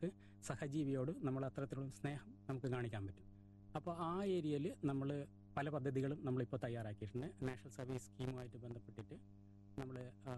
നമുക്ക് സഹജീവിയോട് നമ്മൾ അത്തരത്തിലുള്ള സ്നേഹം നമുക്ക് കാണിക്കാൻ പറ്റും അപ്പോൾ ആ ഏരിയയിൽ നമ്മൾ പല പദ്ധതികളും നമ്മളിപ്പോൾ തയ്യാറാക്കിയിട്ടുണ്ട് നാഷണൽ സർവീസ് സ്കീമുമായിട്ട് ബന്ധപ്പെട്ടിട്ട് നമ്മൾ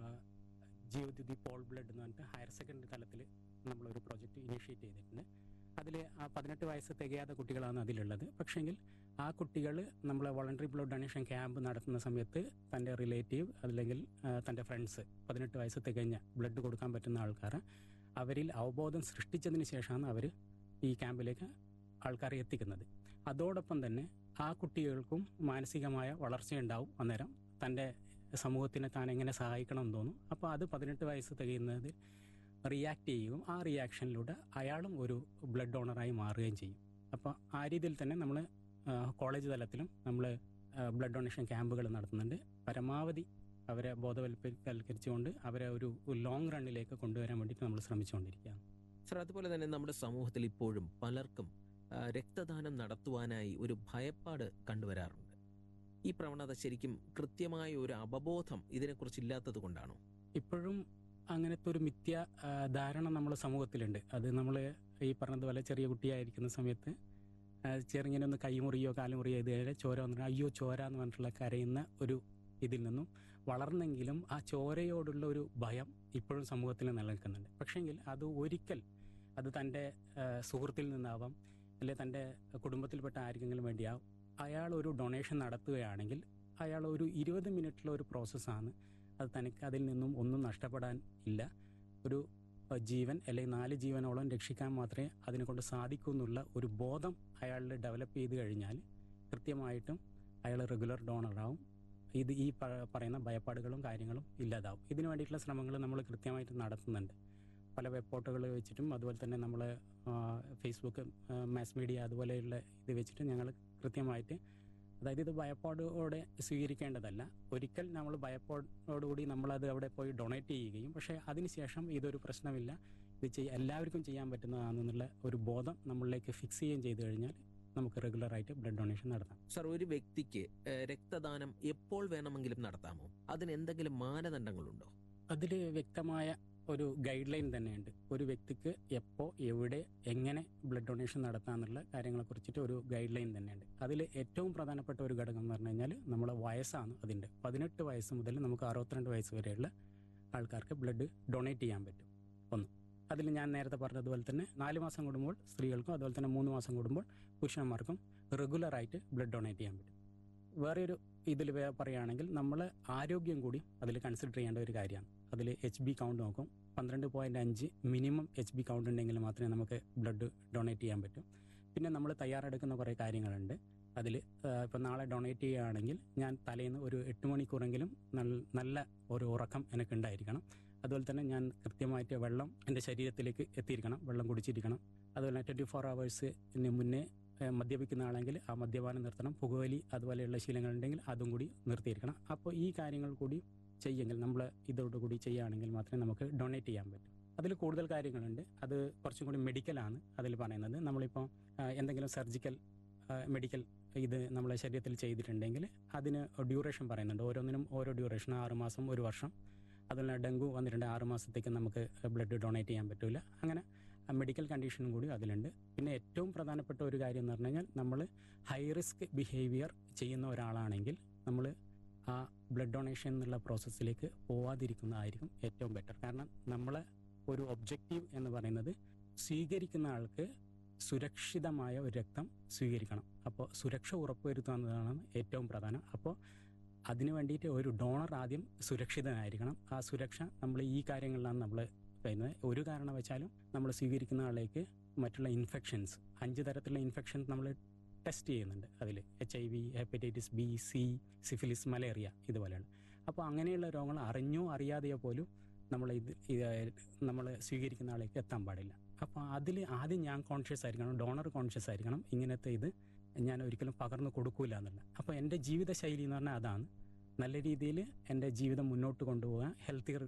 ജീവദ്യുതി പോൾ ബ്ലഡ് എന്ന് പറഞ്ഞിട്ട് ഹയർ സെക്കൻഡറി തലത്തിൽ നമ്മളൊരു പ്രോജക്റ്റ് ഇനിഷ്യേറ്റ് ചെയ്തിട്ടുണ്ട് അതിൽ ആ പതിനെട്ട് വയസ്സ് തികയാത്ത കുട്ടികളാണ് അതിലുള്ളത് പക്ഷേങ്കിൽ ആ കുട്ടികൾ നമ്മളെ വോളണ്ടറി ബ്ലഡ് ഡൊണേഷൻ ക്യാമ്പ് നടത്തുന്ന സമയത്ത് തൻ്റെ റിലേറ്റീവ് അല്ലെങ്കിൽ ആ, തൻ്റെ ഫ്രണ്ട്സ് പതിനെട്ട് വയസ്സ് തികഞ്ഞ ബ്ലഡ് കൊടുക്കാൻ പറ്റുന്ന ആൾക്കാർ അവരിൽ അവബോധം സൃഷ്ടിച്ചതിന് ശേഷമാണ് അവർ ഈ ക്യാമ്പിലേക്ക് ആൾക്കാരെ എത്തിക്കുന്നത് അതോടൊപ്പം തന്നെ ആ കുട്ടികൾക്കും മാനസികമായ വളർച്ചയുണ്ടാവും അന്നേരം തൻ്റെ സമൂഹത്തിനെ താൻ എങ്ങനെ സഹായിക്കണം എന്ന് തോന്നും അപ്പോൾ അത് പതിനെട്ട് വയസ്സ് തികയുന്നതിൽ റിയാക്ട് ചെയ്യുകയും ആ റിയാക്ഷനിലൂടെ അയാളും ഒരു ബ്ലഡ് ഡോണറായി മാറുകയും ചെയ്യും അപ്പോൾ ആ രീതിയിൽ തന്നെ നമ്മൾ കോളേജ് തലത്തിലും നമ്മൾ ബ്ലഡ് ഡൊണേഷൻ ക്യാമ്പുകൾ നടത്തുന്നുണ്ട് പരമാവധി അവരെ ബോധവൽപ്പവൽക്കരിച്ചുകൊണ്ട് അവരെ ഒരു ലോങ് റണ്ണിലേക്ക് കൊണ്ടുവരാൻ വേണ്ടിയിട്ട് നമ്മൾ ശ്രമിച്ചുകൊണ്ടിരിക്കുകയാണ് സർ അതുപോലെ തന്നെ നമ്മുടെ സമൂഹത്തിൽ ഇപ്പോഴും പലർക്കും ആ, രക്തദാനം നടത്തുവാനായി ഒരു ഭയപ്പാട് കണ്ടുവരാറുണ്ട് ഈ പ്രവണത ശരിക്കും കൃത്യമായ ഒരു അവബോധം ഇതിനെക്കുറിച്ച് ഇല്ലാത്തത് കൊണ്ടാണോ ഇപ്പോഴും അങ്ങനത്തെ ഒരു മിഥ്യ ആ, ധാരണ നമ്മുടെ സമൂഹത്തിലുണ്ട് അത് നമ്മൾ ഈ പറഞ്ഞതുപോലെ ചെറിയ കുട്ടിയായിരിക്കുന്ന സമയത്ത് ആ, ചെറുങ്ങനെ ഒന്ന് കൈമുറിയോ കാലുമുറിയോ ഇതുവരെ ചോര വന്നിട്ട് അയ്യോ ചോര എന്ന് പറഞ്ഞിട്ടുള്ള കരയുന്ന ഒരു ഇതിൽ നിന്നും വളർന്നെങ്കിലും ആ ചോരയോടുള്ള ഒരു ഭയം ഇപ്പോഴും സമൂഹത്തിൽ നിലനിൽക്കുന്നുണ്ട് പക്ഷേങ്കിൽ അത് ഒരിക്കൽ അത് തൻ്റെ ആ, സുഹൃത്തിൽ നിന്നാവാം അല്ലെ തൻ്റെ കുടുംബത്തിൽപ്പെട്ട ആർക്കെങ്കിലും വേണ്ടിയാവും അയാൾ ഒരു ഡൊണേഷൻ നടത്തുകയാണെങ്കിൽ അയാൾ ഒരു ഇരുപത് മിനിറ്റുള്ള ഒരു പ്രോസസ്സാണ് അത് തനിക്ക് അതിൽ നിന്നും ഒന്നും നഷ്ടപ്പെടാൻ ഇല്ല ഒരു അഹ്, ജീവൻ അല്ലെങ്കിൽ നാല് ജീവനോളം രക്ഷിക്കാൻ മാത്രമേ അതിനെ കൊണ്ട് സാധിക്കൂ എന്നുള്ള ഒരു ബോധം അയാളിൽ ഡെവലപ്പ് ചെയ്ത് കഴിഞ്ഞാൽ കൃത്യമായിട്ടും അയാൾ റെഗുലർ ഡോണറാവും ഇത് ഈ പ- പറയുന്ന ഭയപ്പാടുകളും കാര്യങ്ങളും ഇല്ലാതാവും ഇതിനു വേണ്ടിയിട്ടുള്ള ശ്രമങ്ങൾ നമ്മൾ കൃത്യമായിട്ട് നടത്തുന്നുണ്ട് പല വെബ് പോർട്ടുകൾ വെച്ചിട്ടും അതുപോലെ തന്നെ നമ്മൾ ഫേസ്ബുക്ക് മാസ് മീഡിയ അതുപോലെയുള്ള ഇത് വെച്ചിട്ട് ഞങ്ങൾ കൃത്യമായിട്ട് അതായത് ഇത് ഭയപ്പാടോടെ സ്വീകരിക്കേണ്ടതല്ല ഒരിക്കൽ നമ്മൾ ഭയപ്പാടോടുകൂടി നമ്മളത് അവിടെ പോയി ഡൊണേറ്റ് ചെയ്യുകയും പക്ഷേ അതിനുശേഷം ഇതൊരു പ്രശ്നമില്ല ഇത് ചെയ്യ എല്ലാവർക്കും ചെയ്യാൻ പറ്റുന്നതാണെന്നുള്ള ഒരു ബോധം നമ്മളിലേക്ക് ഫിക്സ് ചെയ്യുകയും ചെയ്തു കഴിഞ്ഞാൽ നമുക്ക് റെഗുലറായിട്ട് ബ്ലഡ് ഡൊണേഷൻ നടത്താം സർ ഒരു വ്യക്തിക്ക് ഏ, രക്തദാനം എപ്പോൾ വേണമെങ്കിലും നടത്താമോ അതിന് എന്തെങ്കിലും മാനദണ്ഡങ്ങളുണ്ടോ അതിൽ വ്യക്തമായ ഒരു ഗൈഡ് ലൈൻ തന്നെയുണ്ട് ഒരു വ്യക്തിക്ക് എപ്പോൾ എവിടെ എങ്ങനെ ബ്ലഡ് ഡൊണേഷൻ നടത്താമെന്നുള്ള കാര്യങ്ങളെ കുറിച്ചിട്ട് ഒരു ഗൈഡ് ലൈൻ തന്നെയുണ്ട് അതിൽ ഏറ്റവും പ്രധാനപ്പെട്ട ഒരു ഘടകം എന്ന് പറഞ്ഞു കഴിഞ്ഞാൽ നമ്മളെ വയസ്സാണ് അതിൻ്റെ പതിനെട്ട് വയസ്സ് മുതൽ നമുക്ക് അറുപത്തിരണ്ട് വയസ്സ് വരെയുള്ള ആൾക്കാർക്ക് ബ്ലഡ് ഡൊണേറ്റ് ചെയ്യാൻ പറ്റും ഒന്ന് അതിൽ ഞാൻ നേരത്തെ പറഞ്ഞതുപോലെ തന്നെ നാല് മാസം കൂടുമ്പോൾ സ്ത്രീകൾക്കും അതുപോലെ തന്നെ മൂന്ന് മാസം കൂടുമ്പോൾ പുരുഷന്മാർക്കും റെഗുലറായിട്ട് ബ്ലഡ് ഡൊണേറ്റ് ചെയ്യാൻ പറ്റും വേറെ ഒരു ഇതിൽ പറയുകയാണെങ്കിൽ നമ്മൾ ആരോഗ്യം കൂടി അതിൽ കൺസിഡർ ചെയ്യേണ്ട ഒരു കാര്യമാണ് അതിൽ എച്ച് ബി കൗണ്ട് നോക്കും പന്ത്രണ്ട് പോയിന്റ് അഞ്ച് മിനിമം എച്ച് ബി കൗണ്ട് ഉണ്ടെങ്കിൽ മാത്രമേ നമുക്ക് ബ്ലഡ് ഡൊണേറ്റ് ചെയ്യാൻ പറ്റൂ പിന്നെ നമ്മൾ തയ്യാറെടുക്കുന്ന കുറേ കാര്യങ്ങളുണ്ട് അതിൽ ഇപ്പം നാളെ ഡൊണേറ്റ് ചെയ്യുകയാണെങ്കിൽ ഞാൻ തലേന്ന് ഒരു എട്ട് മണിക്കൂറെങ്കിലും നൽ- നല്ല ഒരു ഉറക്കം എനിക്കുണ്ടായിരിക്കണം അതുപോലെ തന്നെ ഞാൻ കൃത്യമായിട്ട് വെള്ളം എൻ്റെ ശരീരത്തിലേക്ക് എത്തിയിരിക്കണം വെള്ളം കുടിച്ചിരിക്കണം അതുപോലെ ട്വൻറ്റി ഫോർ അവേഴ്സിന് മുന്നേ ഏഹ്, മദ്യപിക്കുന്ന ആണെങ്കിൽ ആ മദ്യപാനം നിർത്തണം പുകവലി അതുപോലെയുള്ള ശീലങ്ങളുണ്ടെങ്കിൽ അതും കൂടി നിർത്തിയിരിക്കണം അപ്പോൾ ഈ കാര്യങ്ങൾ കൂടി ചെയ്യെങ്കിൽ നമ്മൾ ഇതോടുകൂടി ചെയ്യുകയാണെങ്കിൽ മാത്രമേ നമുക്ക് ഡൊണേറ്റ് ചെയ്യാൻ പറ്റൂ അതിൽ കൂടുതൽ കാര്യങ്ങളുണ്ട് അത് കുറച്ചും കൂടി മെഡിക്കലാണ് അതിൽ പറയുന്നത് നമ്മളിപ്പോൾ ആ, എന്തെങ്കിലും സർജിക്കൽ മെഡിക്കൽ ഇത് നമ്മളെ ശരീരത്തിൽ ചെയ്തിട്ടുണ്ടെങ്കിൽ അതിന് ഡ്യൂറേഷൻ പറയുന്നുണ്ട് ഓരോന്നിനും ഓരോ ഡ്യൂറേഷൻ ആറ് മാസം ഒരു വർഷം അതുപോലെ ഡെങ്കു വന്നിട്ടുണ്ട് ആറ് മാസത്തേക്ക് നമുക്ക് ബ്ലഡ് ഡൊണേറ്റ് ചെയ്യാൻ പറ്റില്ല അങ്ങനെ മെഡിക്കൽ കണ്ടീഷനും കൂടി അതിലുണ്ട് പിന്നെ ഏറ്റവും പ്രധാനപ്പെട്ട ഒരു കാര്യം എന്ന് പറഞ്ഞു കഴിഞ്ഞാൽ നമ്മൾ ഹൈ റിസ്ക് ബിഹേവിയർ ചെയ്യുന്ന ഒരാളാണെങ്കിൽ നമ്മൾ ആ ബ്ലഡ് ഡൊണേഷൻ എന്നുള്ള പ്രോസസ്സിലേക്ക് പോവാതിരിക്കുന്നതായിരിക്കും ഏറ്റവും ബെറ്റർ കാരണം നമ്മളെ ഒരു ഒബ്ജക്റ്റീവ് എന്ന് പറയുന്നത് സ്വീകരിക്കുന്ന ആൾക്ക് സുരക്ഷിതമായ ഒരു രക്തം സ്വീകരിക്കണം അപ്പോൾ സുരക്ഷ ഉറപ്പുവരുത്തുക എന്നതാണ് ഏറ്റവും പ്രധാനം അപ്പോൾ അതിനു വേണ്ടിയിട്ട് ഒരു ഡോണർ ആദ്യം സുരക്ഷിതനായിരിക്കണം ആ സുരക്ഷ നമ്മൾ ഈ കാര്യങ്ങളിലാണ് നമ്മൾ പറയുന്നത് ഒരു കാരണവശാലും നമ്മൾ സ്വീകരിക്കുന്ന ആളേക്ക് മറ്റുള്ള ഇൻഫെക്ഷൻസ് അഞ്ച് തരത്തിലുള്ള ഇൻഫെക്ഷൻ നമ്മൾ ടെസ്റ്റ് ചെയ്യുന്നുണ്ട് അതിൽ H I V hepatitis B C syphilis malaria ഇതുപോലെയുള്ള അപ്പോൾ അങ്ങനെയുള്ള രോഗങ്ങൾ അറിഞ്ഞോ അറിയാതെയോ പോലും നമ്മൾ ഇത് നമ്മൾ സ്വീകരിക്കുന്ന ആളേക്ക് എത്താൻ പാടില്ല അപ്പോൾ അതിൽ ആദ്യം ഞാൻ കോൺഷ്യസ് ആയിരിക്കണം ഡോണർ കോൺഷ്യസ് ആയിരിക്കണം ഇങ്ങനത്തെ ഇത് ഞാൻ ഒരിക്കലും പകർന്നു കൊടുക്കൂല എന്നുള്ള അപ്പോൾ എൻ്റെ ജീവിതശൈലി എന്ന് പറഞ്ഞാൽ അതാണ് നല്ല രീതിയിൽ എൻ്റെ ജീവിതം മുന്നോട്ട് കൊണ്ടുപോകാൻ ഹെൽത്തിയർ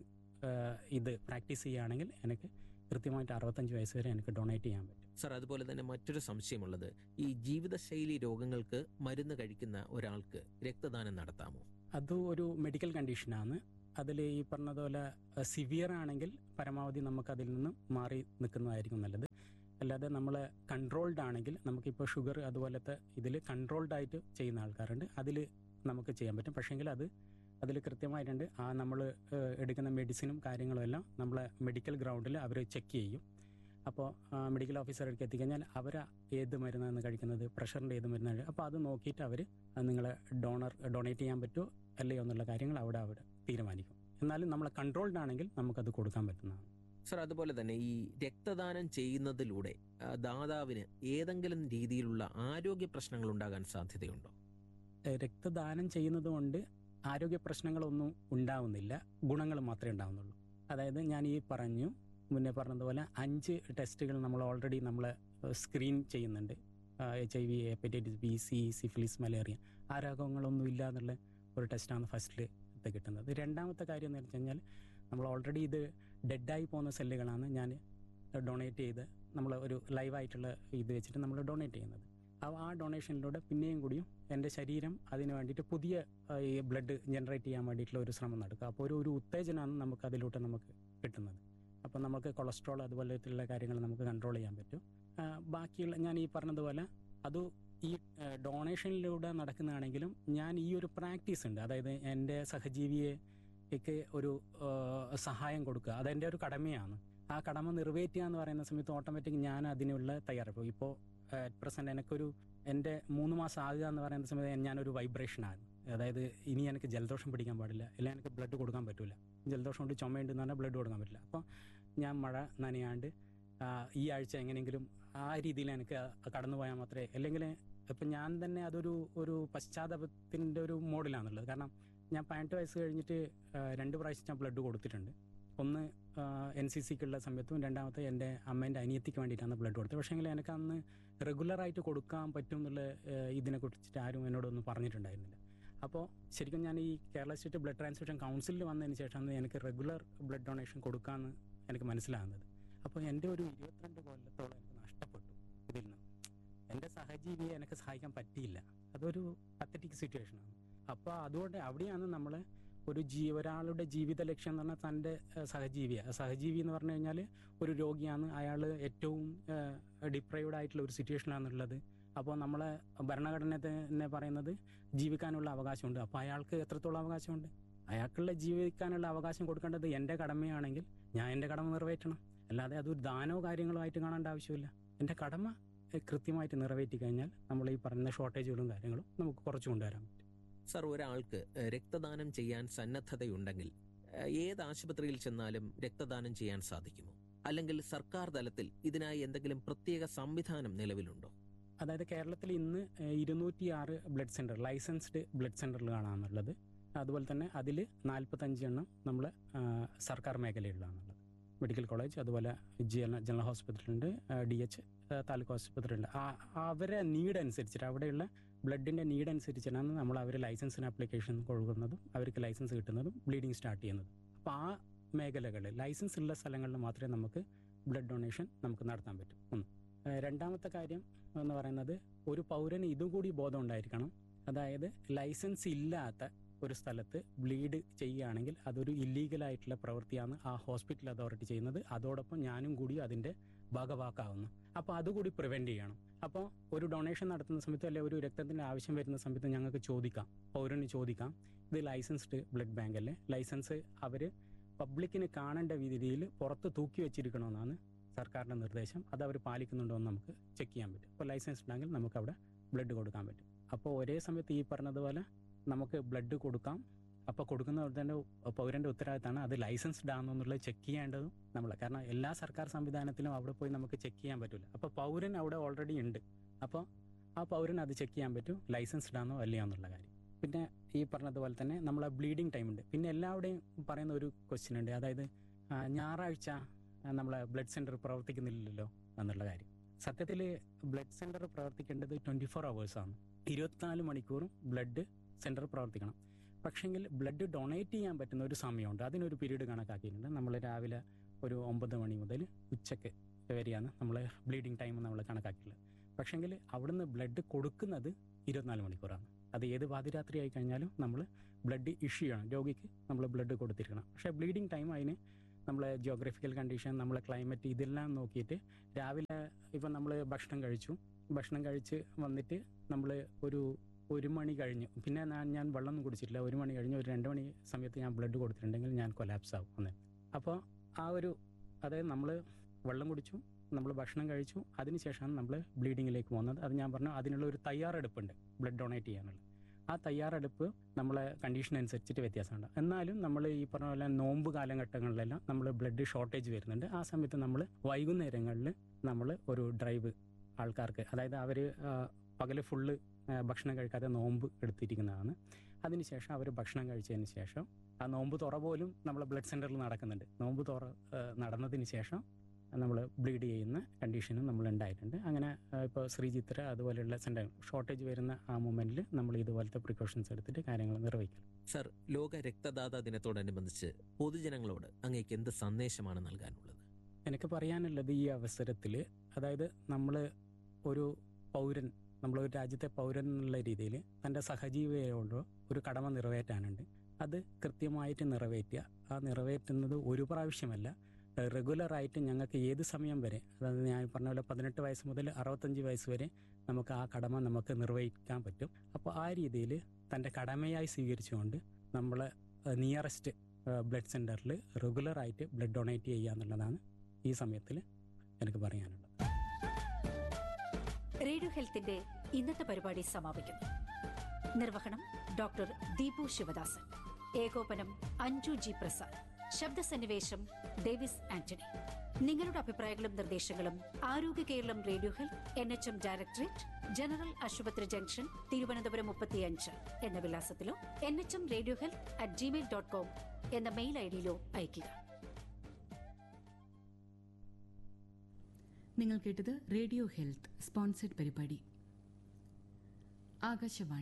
ഇത് പ്രാക്ടീസ് ചെയ്യുകയാണെങ്കിൽ എനിക്ക് കൃത്യമായിട്ട് അറുപത്തഞ്ച് വയസ്സ് വരെ എനിക്ക് ഡൊണേറ്റ് ചെയ്യാൻ പറ്റും സർ അതുപോലെ തന്നെ മറ്റൊരു സംശയമുള്ളത് ഈ ജീവിതശൈലി രോഗങ്ങൾക്ക് മരുന്ന് കഴിക്കുന്ന ഒരാൾക്ക് രക്തദാനം നടത്താമോ അത് ഒരു മെഡിക്കൽ കണ്ടീഷനാണ് അതിൽ ഈ പറഞ്ഞതുപോലെ സിവിയർ ആണെങ്കിൽ പരമാവധി നമുക്ക് അതിൽ നിന്നും മാറി നിൽക്കുന്നതായിരിക്കും നല്ലത് അല്ലാതെ നമ്മൾ കൺട്രോൾഡ് ആണെങ്കിൽ നമുക്കിപ്പോൾ ഷുഗർ അതുപോലത്തെ ഇതിൽ കൺട്രോൾഡ് ആയിട്ട് ചെയ്യുന്ന ആൾക്കാരുണ്ട് അതിൽ നമുക്ക് ചെയ്യാൻ പറ്റും പക്ഷേങ്കിൽ അത് അതിൽ കൃത്യമായിട്ടുണ്ട് ആ നമ്മൾ എടുക്കുന്ന മെഡിസിനും കാര്യങ്ങളും എല്ലാം നമ്മളെ മെഡിക്കൽ ഗ്രൗണ്ടിൽ അവർ ചെക്ക് ചെയ്യും അപ്പോൾ മെഡിക്കൽ ഓഫീസർക്ക് എത്തിക്കഴിഞ്ഞാൽ അവർ ഏത് മരുന്നാണ് കഴിക്കുന്നത് പ്രഷറിൻ്റെ ഏത് മരുന്നാണ് അപ്പോൾ അത് നോക്കിയിട്ട് അവർ നിങ്ങളെ ഡോണർ ഡൊണേറ്റ് ചെയ്യാൻ പറ്റുമോ അല്ലയോ എന്നുള്ള കാര്യങ്ങൾ അവിടെ അവിടെ തീരുമാനിക്കും എന്നാലും നമ്മൾ കൺട്രോൾഡ് ആണെങ്കിൽ നമുക്കത് കൊടുക്കാൻ പറ്റുന്നതാണ് സർ അതുപോലെ തന്നെ ഈ രക്തദാനം ചെയ്യുന്നതിലൂടെ ആ, ദാതാവിന് ഏതെങ്കിലും രീതിയിലുള്ള ആരോഗ്യ പ്രശ്നങ്ങൾ ഉണ്ടാകാൻ സാധ്യതയുണ്ടോ ഏഹ് രക്തദാനം ചെയ്യുന്നത് കൊണ്ട് ആരോഗ്യ പ്രശ്നങ്ങളൊന്നും ഉണ്ടാവുന്നില്ല ഗുണങ്ങൾ മാത്രമേ ഉണ്ടാവുന്നുള്ളൂ അതായത് ഞാൻ ഈ പറഞ്ഞു മുന്നേ പറഞ്ഞതുപോലെ അഞ്ച് ടെസ്റ്റുകൾ നമ്മൾ ഓൾറെഡി നമ്മൾ സ്ക്രീൻ ചെയ്യുന്നുണ്ട് H I V hepatitis B C syphilis malaria ആ രോഗങ്ങളൊന്നും ഇല്ല എന്നുള്ള ഒരു ടെസ്റ്റാണ് ഫസ്റ്റിൽ കിട്ടുന്നത് രണ്ടാമത്തെ കാര്യം എന്ന് വെച്ച് കഴിഞ്ഞാൽ നമ്മൾ ഓൾറെഡി ഇത് ഡെഡായി പോകുന്ന സെല്ലുകളാണ് ഞാൻ ഡൊണേറ്റ് ചെയ്ത് നമ്മൾ ഒരു ലൈവായിട്ടുള്ള ഇത് വെച്ചിട്ട് നമ്മൾ ഡൊണേറ്റ് ചെയ്യുന്നത് അപ്പോൾ ആ ഡൊണേഷനിലൂടെ പിന്നെയും കൂടിയും എൻ്റെ ശരീരം അതിന് വേണ്ടിയിട്ട് പുതിയ ആ, ഈ ബ്ലഡ് ജനറേറ്റ് ചെയ്യാൻ വേണ്ടിയിട്ടുള്ള ഒരു ശ്രമം നടക്കുക അപ്പോൾ ഒരു ഒരു ഉത്തേജനമാണ് നമുക്ക് അതിലൂടെ നമുക്ക് കിട്ടുന്നത് അപ്പോൾ നമുക്ക് കൊളസ്ട്രോൾ അതുപോലത്തുള്ള കാര്യങ്ങൾ നമുക്ക് കൺട്രോൾ ചെയ്യാൻ പറ്റും ആ, ബാക്കിയുള്ള ഞാൻ ഈ പറഞ്ഞതുപോലെ അത് ഈ ഡൊണേഷനിലൂടെ നടക്കുന്നതാണെങ്കിലും ഞാൻ ഈ ഒരു പ്രാക്ടീസ് ഉണ്ട് അതായത് എൻ്റെ സഹജീവിയെ ഒക്കെ ഒരു ആ, സഹായം കൊടുക്കുക അതെൻ്റെ ഒരു കടമയാണ് ആ കടമ നിറവേറ്റുക എന്ന് പറയുന്ന സമയത്ത് ഓട്ടോമാറ്റിക് ഞാൻ അതിനുള്ള തയ്യാറെടുപ്പ് ഇപ്പോൾ അറ്റ് പ്രസൻറ്റ് എനിക്കൊരു എൻ്റെ മൂന്ന് മാസം ആകുക എന്ന് പറയുന്ന സമയത്ത് ഞാനൊരു വൈബ്രേഷനാണ് അതായത് ഇനി എനിക്ക് ജലദോഷം പിടിക്കാൻ പാടില്ല അല്ലെങ്കിൽ എനിക്ക് ബ്ലഡ് കൊടുക്കാൻ പറ്റില്ല ജലദോഷം കൊണ്ട് ചുമയുണ്ടെന്ന് പറഞ്ഞാൽ ബ്ലഡ് കൊടുക്കാൻ പറ്റില്ല അപ്പോൾ ഞാൻ മഴ നനയാണ്ട് ആ, ഈ ആഴ്ച എങ്ങനെയെങ്കിലും ആ രീതിയിൽ എനിക്ക് കടന്നു പോയാൽ മാത്രമേ അല്ലെങ്കിൽ ഇപ്പം ഞാൻ തന്നെ അതൊരു ഒരു പശ്ചാത്തലത്തിൻ്റെ ഒരു മോഡിലാണുള്ളത് കാരണം ഞാൻ പതിനെട്ട് വയസ്സ് കഴിഞ്ഞിട്ട് ആ, രണ്ട് പ്രാവശ്യം ഞാൻ ബ്ലഡ് കൊടുത്തിട്ടുണ്ട് ഒന്ന് എൻ സി സിക്കുള്ള സമയത്തും രണ്ടാമത്തെ എൻ്റെ അമ്മേൻ്റെ അനിയത്തിക്ക് വേണ്ടിയിട്ടാണ് ബ്ലഡ് കൊടുത്തത് പക്ഷേ എനിക്ക് അന്ന് റെഗുലറായിട്ട് കൊടുക്കാൻ പറ്റും എന്നുള്ള ഏഹ്, ഇതിനെക്കുറിച്ചിട്ട് ആരും എന്നോടൊന്നും പറഞ്ഞിട്ടുണ്ടായിരുന്നില്ല അപ്പോൾ ശരിക്കും ഞാൻ ഈ കേരള സ്റ്റേറ്റ് ബ്ലഡ് ട്രാൻസ്ഫ്യൂഷൻ കൗൺസിലിൽ വന്നതിന് ശേഷമാണ് എനിക്ക് റെഗുലർ ബ്ലഡ് ഡൊണേഷൻ കൊടുക്കാമെന്ന് എനിക്ക് മനസ്സിലാകുന്നത് അപ്പോൾ എൻ്റെ ഒരു ഇരുപത്തിരണ്ട് കൊല്ലത്തോളം എനിക്ക് നഷ്ടപ്പെട്ടു ഇതിൽ നിന്ന് എൻ്റെ സഹജീവിയെ എനിക്ക് സഹായിക്കാൻ പറ്റിയില്ല അതൊരു പത്തറ്റിക് സിറ്റുവേഷനാണ് അപ്പോൾ അതുകൊണ്ട് അവിടെയാണ് നമ്മൾ ഒരു ജീ ഒരാളുടെ ജീവിത ലക്ഷ്യം എന്ന് പറഞ്ഞാൽ തൻ്റെ ഏഹ്, സഹജീവിയാണ് സഹജീവി എന്ന് പറഞ്ഞു കഴിഞ്ഞാൽ ഒരു രോഗിയാണ് അയാൾ ഏറ്റവും ഡിപ്രൈവ്ഡ് ആയിട്ടുള്ള ഒരു സിറ്റുവേഷനിലാണുള്ളത് അപ്പോൾ നമ്മളെ ഭരണഘടന തന്നെ പറയുന്നത് ജീവിക്കാനുള്ള അവകാശമുണ്ട് അപ്പോൾ അയാൾക്ക് എത്രത്തോളം അവകാശമുണ്ട് അയാൾക്കുള്ള ജീവിക്കാനുള്ള അവകാശം കൊടുക്കേണ്ടത് എൻ്റെ കടമയാണെങ്കിൽ ഞാൻ എൻ്റെ കടമ നിറവേറ്റണം അല്ലാതെ അതൊരു ദാനോ കാര്യങ്ങളോ ആയിട്ട് കാണേണ്ട ആവശ്യമില്ല എൻ്റെ കടമ ഏഹ്, കൃത്യമായിട്ട് നിറവേറ്റി കഴിഞ്ഞാൽ നമ്മൾ ഈ പറയുന്ന ഷോർട്ടേജുകളും കാര്യങ്ങളും നമുക്ക് കുറച്ച് കൊണ്ടുവരാൻ പറ്റും സർ ഒരാൾക്ക് ഏഹ്, രക്തദാനം ചെയ്യാൻ സന്നദ്ധതയുണ്ടെങ്കിൽ ഏഹ്, ഏത് ആശുപത്രിയിൽ ചെന്നാലും രക്തദാനം ചെയ്യാൻ സാധിക്കുമോ അല്ലെങ്കിൽ സർക്കാർ തലത്തിൽ ഇതിനായി എന്തെങ്കിലും പ്രത്യേക സംവിധാനം നിലവിലുണ്ടോ അതായത് കേരളത്തിൽ ഇന്ന് ഇരുന്നൂറ്റി ആറ് ബ്ലഡ് സെൻറ്റർ ലൈസൻസ്ഡ് ബ്ലഡ് സെൻറ്ററുകളാണുള്ളത് അതുപോലെ തന്നെ അതിൽ നാൽപ്പത്തഞ്ച് എണ്ണം നമ്മൾ സർക്കാർ മേഖലയിലാണുള്ളത് മെഡിക്കൽ കോളേജ് അതുപോലെ ജന ജനറൽ ഹോസ്പിറ്റലുണ്ട് ഡി എച്ച് താലൂക്ക് ആശുപത്രി ഉണ്ട് അവരെ നീഡ് അനുസരിച്ചിട്ട് അവിടെയുള്ള ബ്ലഡിൻ്റെ നീഡ് അനുസരിച്ചിട്ടാണ് നമ്മൾ അവർ ലൈസൻസിന് ആപ്ലിക്കേഷൻ കൊടുക്കുന്നതും അവർക്ക് ലൈസൻസ് കിട്ടുന്നതും ബ്ലീഡിങ് സ്റ്റാർട്ട് ചെയ്യുന്നതും അപ്പോൾ ആ മേഖലകളിൽ ലൈസൻസ് ഉള്ള സ്ഥലങ്ങളിൽ മാത്രമേ നമുക്ക് ബ്ലഡ് ഡൊണേഷൻ നമുക്ക് നടത്താൻ പറ്റൂ ഒന്ന് ഏഹ് രണ്ടാമത്തെ കാര്യം എന്ന് പറയുന്നത് ഒരു പൗരന് ഇതും കൂടി ബോധം ഉണ്ടായിരിക്കണം അതായത് ലൈസൻസ് ഇല്ലാത്ത ഒരു സ്ഥലത്ത് ബ്ലീഡ് ചെയ്യുകയാണെങ്കിൽ അതൊരു ഇല്ലീഗലായിട്ടുള്ള പ്രവൃത്തിയാണ് ആ ഹോസ്പിറ്റൽ അതോറിറ്റി ചെയ്യുന്നത് അതോടൊപ്പം ഞാനും കൂടി അതിൻ്റെ ഭാഗവാക്കാവുന്നു അപ്പോൾ അതുകൂടി പ്രിവെൻറ്റ് ചെയ്യണം അപ്പോൾ ഒരു ഡൊണേഷൻ നടത്തുന്ന സമയത്ത് അല്ലെങ്കിൽ ഒരു രക്തത്തിൻ്റെ ആവശ്യം വരുന്ന സമയത്ത് ഞങ്ങൾക്ക് ചോദിക്കാം പൗരന് ചോദിക്കാം ഇത് ലൈസൻസ്ഡ് ബ്ലഡ് ബാങ്ക് അല്ലേ ലൈസൻസ് അവർ പബ്ലിക്കിന് കാണേണ്ട രീതിയിൽ പുറത്ത് തൂക്കി വെച്ചിരിക്കണമെന്നാണ് സർക്കാരിൻ്റെ നിർദ്ദേശം അത് അവർ പാലിക്കുന്നുണ്ടോ എന്ന് നമുക്ക് ചെക്ക് ചെയ്യാൻ പറ്റും അപ്പോൾ ലൈസൻസ് ഉണ്ടെങ്കിൽ നമുക്ക് അവിടെ ബ്ലഡ് കൊടുക്കാൻ പറ്റും അപ്പോൾ ഒരേ സമയത്ത് ഈ പറഞ്ഞതുപോലെ നമുക്ക് ബ്ലഡ് കൊടുക്കാം അപ്പോൾ കൊടുക്കുന്ന തന്നെ പൗരൻ്റെ ഉത്തരവാദിത്തമാണ് അത് ലൈസൻസ്ഡ് ആണോ എന്നുള്ളത് ചെക്ക് ചെയ്യേണ്ടതും നമ്മൾ കാരണം എല്ലാ സർക്കാർ സംവിധാനത്തിലും അവിടെ പോയി നമുക്ക് ചെക്ക് ചെയ്യാൻ പറ്റില്ല അപ്പോൾ പൗരൻ അവിടെ ഓൾറെഡി ഉണ്ട് അപ്പോൾ ആ പൗരൻ അത് ചെക്ക് ചെയ്യാൻ പറ്റും ലൈസൻസ്ഡ് ആണോ അല്ലയോ എന്നുള്ള കാര്യം പിന്നെ ഈ പറഞ്ഞതുപോലെ തന്നെ നമ്മളെ ബ്ലീഡിങ് ടൈം ഉണ്ട് പിന്നെ എല്ലാവരുടെയും പറയുന്ന ഒരു ക്വസ്റ്റ്യൻ ഉണ്ട് അതായത് ആ, ഞായറാഴ്ച ആ, നമ്മളെ ബ്ലഡ് സെൻറ്റർ പ്രവർത്തിക്കുന്നില്ലല്ലോ എന്നുള്ള കാര്യം സത്യത്തിൽ ബ്ലഡ് സെൻറ്റർ പ്രവർത്തിക്കേണ്ടത് ട്വൻറ്റി ഫോർ ആണ് ഇരുപത്തിനാല് മണിക്കൂറും ബ്ലഡ് സെൻറ്റർ പ്രവർത്തിക്കണം പക്ഷെങ്കിൽ ബ്ലഡ് ഡൊണേറ്റ് ചെയ്യാൻ പറ്റുന്ന ഒരു സമയമുണ്ട് അതിനൊരു പീരീഡ് കണക്കാക്കിയിട്ടുണ്ട് നമ്മൾ രാവിലെ ഒരു ഒമ്പത് മണി മുതൽ ഉച്ചയ്ക്ക് വരെയാണ് നമ്മൾ ബ്ലീഡിങ് ടൈം നമ്മൾ കണക്കാക്കിയിട്ടുള്ളത് പക്ഷെങ്കിൽ അവിടുന്ന് ബ്ലഡ് കൊടുക്കുന്നത് ഇരുപത്തിനാല് മണിക്കൂറാണ് അത് ഏത് പാതിരാത്രി ആയി കഴിഞ്ഞാലും നമ്മൾ ബ്ലഡ് ഇഷ്യൂ ചെയ്യണം രോഗിക്ക് നമ്മൾ ബ്ലഡ് കൊടുത്തിരിക്കണം പക്ഷേ ബ്ലീഡിങ് ടൈം അതിന് നമ്മളെ ജിയോഗ്രഫിക്കൽ കണ്ടീഷൻ നമ്മളെ ക്ലൈമറ്റ് ഇതെല്ലാം നോക്കിയിട്ട് രാവിലെ ഇപ്പം നമ്മൾ ഭക്ഷണം കഴിച്ചു ഭക്ഷണം കഴിച്ച് വന്നിട്ട് നമ്മൾ ഒരു ഒരു മണി കഴിഞ്ഞു പിന്നെ ഞാൻ ഞാൻ വെള്ളമൊന്നും കുടിച്ചിട്ടില്ല ഒരു മണി കഴിഞ്ഞ് ഒരു രണ്ട് മണി സമയത്ത് ഞാൻ ബ്ലഡ് കൊടുത്തിട്ടുണ്ടെങ്കിൽ ഞാൻ കൊലാപ്സ് ആവും അന്ന് അപ്പോൾ ആ ഒരു അതായത് നമ്മൾ വെള്ളം കുടിച്ചു നമ്മൾ ഭക്ഷണം കഴിച്ചു അതിനുശേഷമാണ് നമ്മൾ ബ്ലീഡിങ്ങിലേക്ക് പോകുന്നത് അത് ഞാൻ പറഞ്ഞു അതിനുള്ള ഒരു തയ്യാറെടുപ്പുണ്ട് ബ്ലഡ് ഡൊണേറ്റ് ചെയ്യാനുള്ള ആ തയ്യാറെടുപ്പ് നമ്മളെ കണ്ടീഷൻ അനുസരിച്ചിട്ട് വ്യത്യാസമുണ്ട് എന്നാലും നമ്മൾ ഈ പറഞ്ഞ പോലെ നോമ്പ് കാലഘട്ടങ്ങളിലെല്ലാം നമ്മൾ ബ്ലഡ് ഷോർട്ടേജ് വരുന്നുണ്ട് ആ സമയത്ത് നമ്മൾ വൈകുന്നേരങ്ങളിൽ നമ്മൾ ഒരു ഡ്രൈവ് ആൾക്കാർക്ക് അതായത് അവർ പകല് ഫുള്ള് ഭക്ഷണം കഴിക്കാതെ നോമ്പ് എടുത്തിരിക്കുന്നതാണ് അതിനുശേഷം അവർ ഭക്ഷണം കഴിച്ചതിന് ശേഷം ആ നോമ്പ് തുറ പോലും നമ്മളെ ബ്ലഡ് സെൻറ്ററിൽ നടക്കുന്നുണ്ട് നോമ്പ് തുറ ആ, നടന്നതിന് ശേഷം നമ്മൾ ബ്ലീഡ് ചെയ്യുന്ന കണ്ടീഷനും നമ്മൾ ഉണ്ടായിട്ടുണ്ട് അങ്ങനെ ഇപ്പോൾ ശ്രീചിത്ര അതുപോലെയുള്ള സെൻറ്റർ ഷോർട്ടേജ് വരുന്ന ആ മൊമെൻറ്റിൽ നമ്മൾ ഇതുപോലത്തെ പ്രിക്കോഷൻസ് എടുത്തിട്ട് കാര്യങ്ങൾ നിർവഹിക്കും സർ ലോക രക്തദാതാ ദിനത്തോടനുബന്ധിച്ച് പൊതുജനങ്ങളോട് അങ്ങേക്ക് എന്ത് സന്ദേശമാണ് നൽകാനുള്ളത് എനിക്ക് പറയാനുള്ളത് ഈ അവസരത്തിൽ അതായത് നമ്മൾ ഒരു പൗരൻ നമ്മൾ ഒരു രാജ്യത്തെ പൗരൻ എന്നുള്ള രീതിയിൽ തൻ്റെ സഹജീവിയോട് ഒരു കടമ നിറവേറ്റാനുണ്ട് അത് കൃത്യമായിട്ട് നിറവേറ്റുക ആ നിറവേറ്റുന്നത് ഒരു പ്രാവശ്യമല്ല റെഗുലറായിട്ട് ഞങ്ങൾക്ക് ഏത് സമയം വരെ അതായത് ഞാൻ പറഞ്ഞ പോലെ പതിനെട്ട് വയസ്സ് മുതൽ അറുപത്തഞ്ച് വയസ്സ് വരെ നമുക്ക് ആ കടമ നമുക്ക് നിർവഹിക്കാൻ പറ്റും അപ്പോൾ ആ രീതിയിൽ തൻ്റെ കടമയായി സ്വീകരിച്ചുകൊണ്ട് നമ്മൾ നിയറസ്റ്റ് ബ്ലഡ് സെൻറ്ററിൽ റെഗുലറായിട്ട് ബ്ലഡ് ഡൊണേറ്റ് ചെയ്യുക എന്നുള്ളതാണ് ഈ സമയത്തിൽ എനിക്ക് പറയാനുള്ളത് റേഡിയോ ഹെൽത്തിന്റെ ഇന്നത്തെ പരിപാടി സമാപിക്കുന്നു നിർവഹണം ഡോക്ടർ ദീപു ശിവദാസൻ ഏകോപനം അഞ്ജു ജി പ്രസാദ് ശബ്ദസന്നിവേശം ഡേവിസ് ആന്റണി നിങ്ങളുടെ അഭിപ്രായങ്ങളും നിർദ്ദേശങ്ങളും Arogya Keralam radio health N H M directorate general ആശുപത്രി ജംഗ്ഷൻ തിരുവനന്തപുരം മുപ്പത്തിയഞ്ച് എന്ന വിലാസത്തിലോ N H M radio health at Gmail dot com എന്ന മെയിൽ ഐ ഡിയിലോ അയയ്ക്കുക നിങ്ങൾ കേട്ടത് റേഡിയോ ഹെൽത്ത് സ്പോൺസർഡ് പരിപാടി ആകാശവാണി